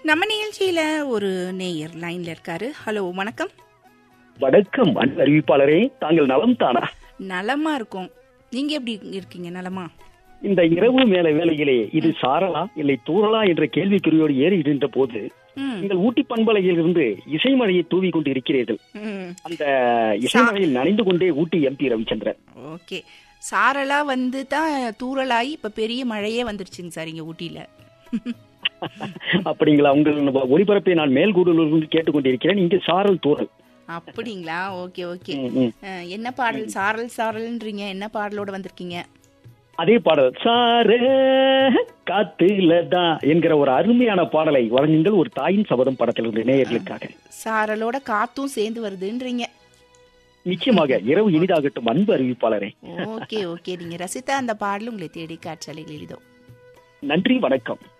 நம்ம நிகழ்ச்சியில ஒரு நேயர் லைன்ல இருக்காரு ஹலோ வணக்கம் வணக்கம் அன்பு அறிவிப்பாளரே தாங்கள் நலம் தானா நலமா இருக்கும் நீங்க எப்படி இருக்கீங்க நலமா இந்த இரவு மேல வேளையிலே இது சாரலா இல்லை தூரலா என்ற கேள்விக்குறியோடு ஏறிடுகின்ற போது ம், நீங்கள் ஊட்டி பண்பலையிலிருந்து இசைமழையை தூவி கொண்டு இருக்கிறீர்கள் ம், அந்த இசைமழையில் நனைந்து கொண்டே ஊட்டி எம்பி ரவிச்சந்திரன் ஓகே சாரலா வந்து தான் தூறலாகி இப்ப பெரிய மழையே வந்துருச்சுங்க சார் இங்க ஊட்டியில அப்படிங்களா உங்கள் ஒளிபரப்பை நான் மேல்கூடலிருந்து கேட்டுக்கொண்டிருக்கிறேன் இங்கே சாரல் தூரல் அப்படிங்களா ஓகே ஓகே ம், ம். அஹ், என்ன பாடல் சாரல் சாரல்ன்றீங்க என்ன பாடலோட வந்திருக்கீங்க அதே பாடல் சார காத்துலதான் என்கிற ஒரு அருமையான பாடலை வழங்குங்கள் ஒரு தாயின் சபதம் படத்திலிருந்து நேயர்களுக்காக சாரலோட காத்தும் சேர்ந்து வருதுன்றீங்க நிச்சயமாக இரவு இனிதாகட்டும் அன்பு அறிவிப்பாளரே ஓகே ஓகே நீங்க ரசித்தா அந்த பாடல் உங்களை தேடி காற்றலை எளிதோ நன்றி வணக்கம்